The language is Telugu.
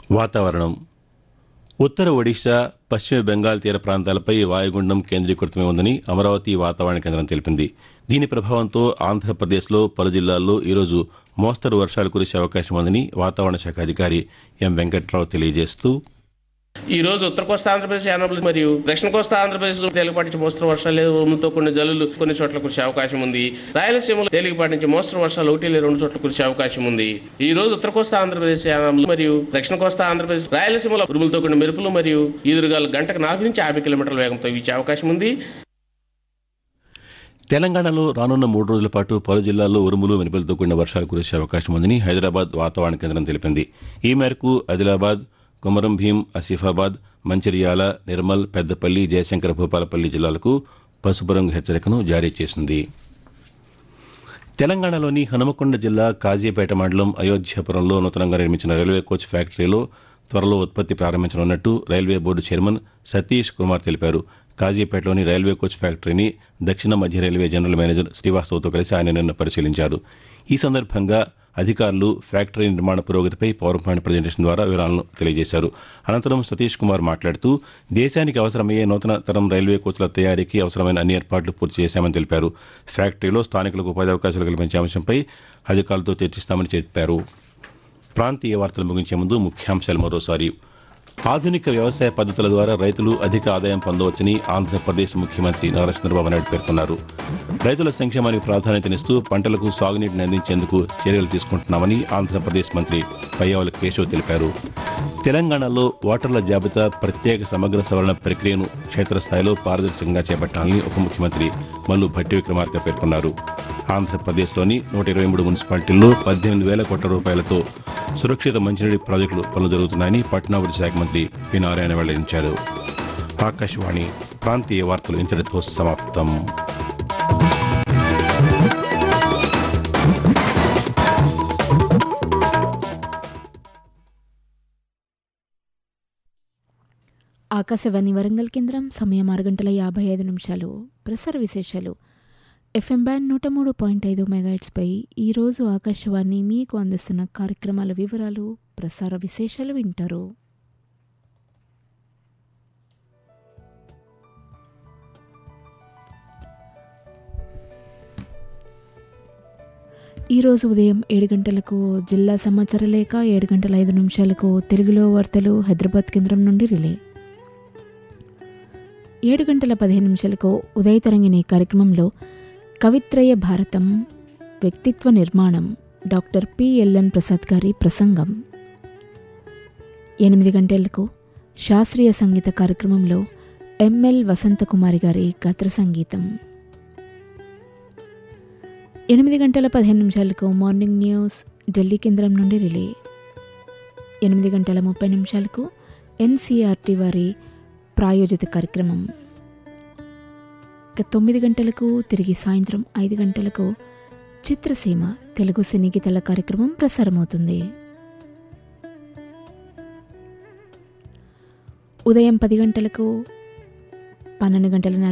వాతావరణం ఉత్తర ఒడిశా పశ్చిమ బెంగాల్ తీర ప్రాంతాలపై వాయుగుండం కేంద్రీకృతమై ఉందని అమరావతి వాతావరణ కేంద్రం తెలిపింది దీని ప్రభావంతో ఆంధ్రప్రదేశ్లో పలు జిల్లాల్లో ఈరోజు మోస్తరు వర్షాలు కురిసే అవకాశం ఉందని వాతావరణ శాఖ అధికారి ఎం వెంకట్రావు తెలియజేస్తూ ఈ రోజు ఉత్తర కోస్తా ఆంధ్రప్రదేశ్ యానబుల్ మరియు దక్షిణ కోస్తా ఆంధ్రప్రదేశ్ లో తేలికపాటి నుంచి మోస్తరు వర్షాలు లేదా ఉరుములతో కొన్ని జల్లులు కొన్ని చోట్ల కురిసే అవకాశం ఉంది రాయలసీమలో తేలికపాటి నుంచి మోస్తరు వర్షాలు ఒకటి లేదా రెండు చోట్ల కురిసే అవకాశం ఉంది ఈ రోజు ఉత్తర కోస్తా ఆంధ్రప్రదేశ్ యానబుల్ మరియు దక్షిణ కోస్తా ఆంధ్రప్రదేశ్ రాయలసీమలో ఉరుములతో కొన్ని మెరుపులు మరియు ఈదురుగాలు గంటకు నాలుగు నుంచి యాభై కిలోమీటర్ల వేగంతో వీచే అవకాశం ఉంది తెలంగాణలో రానున్న మూడు రోజుల పాటు పలు జిల్లాల్లో ఉరుములు మెరుపులతో కూడిన వర్షాలు కురిసే అవకాశం ఉందని హైదరాబాద్ వాతావరణ కేంద్రం తెలిపింది ఈ మేరకు ఆదిలాబాద్ కొమరం భీం ఆసిఫాబాద్ మంచిర్యాల నిర్మల్ పెద్దపల్లి జయశంకర భూపాలపల్లి జిల్లాలకు పసుపు రంగు హెచ్చరికను జారీ చేసింది తెలంగాణలోని హనుమకొండ జిల్లా కాజీపేట మండలం అయోధ్యాపురంలో నూతనంగా నిర్మించిన రైల్వే కోచ్ ఫ్యాక్టరీలో త్వరలో ఉత్పత్తి ప్రారంభించనున్నట్టు railway board chairman Satish Kumar తెలిపారు కాజీపేటలోని రైల్వే కోచ్ ఫ్యాక్టరీని దక్షిణ మధ్య రైల్వే జనరల్ మేనేజర్ శ్రీవాస్తవ్తో కలిసి ఆయన నిన్న పరిశీలించారు ఈ సందర్భంగా అధికారులు ఫ్యాక్టరీ నిర్మాణ పురోగతిపై పవర్ పాయింట్ ప్రజెంటేషన్ ద్వారా వివరాలను తెలియజేశారు అనంతరం సతీష్ కుమార్ మాట్లాడుతూ దేశానికి అవసరమయ్యే నూతన తరం రైల్వే కోచ్ల తయారీకి అవసరమైన అన్ని ఏర్పాట్లు పూర్తి చేశామని తెలిపారు ఫ్యాక్టరీలో స్థానికులకు ఉపాధి అవకాశాలు కల్పించే అంశంపై అధికారులతో చర్చిస్తామని చెప్పారు ప్రాంతీయ వార్తలు ముగించే ముందు ముఖ్యాంశాలు మరోసారి ఆధునిక వ్యవసాయ పద్ధతుల ద్వారా రైతులు అధిక ఆదాయం పొందవచ్చని ఆంధ్రప్రదేశ్ ముఖ్యమంత్రి నారా చంద్రబాబు నాయుడు పేర్కొన్నారు రైతుల సంక్షేమానికి ప్రాధాన్యతనిస్తూ పంటలకు సాగునీటిని అందించేందుకు చర్యలు తీసుకుంటున్నామని ఆంధ్రప్రదేశ్ మంత్రి పయ్యావుల కేశవ్ తెలిపారు తెలంగాణలో ఓటర్ల జాబితా ప్రత్యేక సమగ్ర సవరణ ప్రక్రియను క్షేత్రస్థాయిలో పారదర్శకంగా చేపట్టాలని ఉప ముఖ్యమంత్రి మల్లు భట్టి విక్రమార్క పేర్కొన్నారు ఆంధ్రప్రదేశ్లోని నూట ఇరవై మూడు మున్సిపాలిటీల్లో పద్దెనిమిది వేల కోట్ల రూపాయలతో సురక్షిత మంచినీటి ప్రాజెక్టులు పనులు జరుగుతున్నాయని పట్టణాభివృద్ధి శాఖ మంత్రి పి నారాయణ వెల్లడించారు ఆకాశవాణి ప్రాంతీయ వార్తలు ఇంతటితో సమాప్తం ఆకాశవాణి వరంగల్ కేంద్రం సమయం ఆరు గంటల యాభై ఐదు నిమిషాలు ప్రసార విశేషాలు ఎఫ్ఎం బ్యాండ్ నూట మూడు పాయింట్ ఐదు మెగాట్స్పై ఈరోజు ఆకాశవాణి మీకు అందిస్తున్న కార్యక్రమాల వివరాలు ప్రసార విశేషాలు వింటారు ఈరోజు ఉదయం ఏడు గంటలకు జిల్లా సమాచార లేఖ ఏడు గంటల ఐదు నిమిషాలకు తెలుగులో వార్తలు హైదరాబాద్ కేంద్రం నుండి రిలే ఏడు గంటల పదిహేను నిమిషాలకు ఉదయ తరంగిణి కార్యక్రమంలో కవిత్రయ భారతం వ్యక్తిత్వ నిర్మాణం డాక్టర్ పిఎల్ఎన్ ప్రసాద్ గారి ప్రసంగం ఎనిమిది గంటలకు శాస్త్రీయ సంగీత కార్యక్రమంలో ఎంఎల్ వసంతకుమారి గారి గద్ర సంగీతం ఎనిమిది గంటల పదిహేను నిమిషాలకు మార్నింగ్ న్యూస్ ఢిల్లీ కేంద్రం నుండి రిలే ఎనిమిది గంటల ముప్పై నిమిషాలకు ఎన్సీఆర్టీ వారి ప్రాయోజిత కార్యక్రమం ఇక తొమ్మిది గంటలకు తిరిగి సాయంత్రం ఐదు గంటలకు చిత్రసీమ తెలుగు సినీ గీతల కార్యక్రమం ప్రసారమవుతుంది ఉదయం పది గంటలకు పన్నెండు గంటల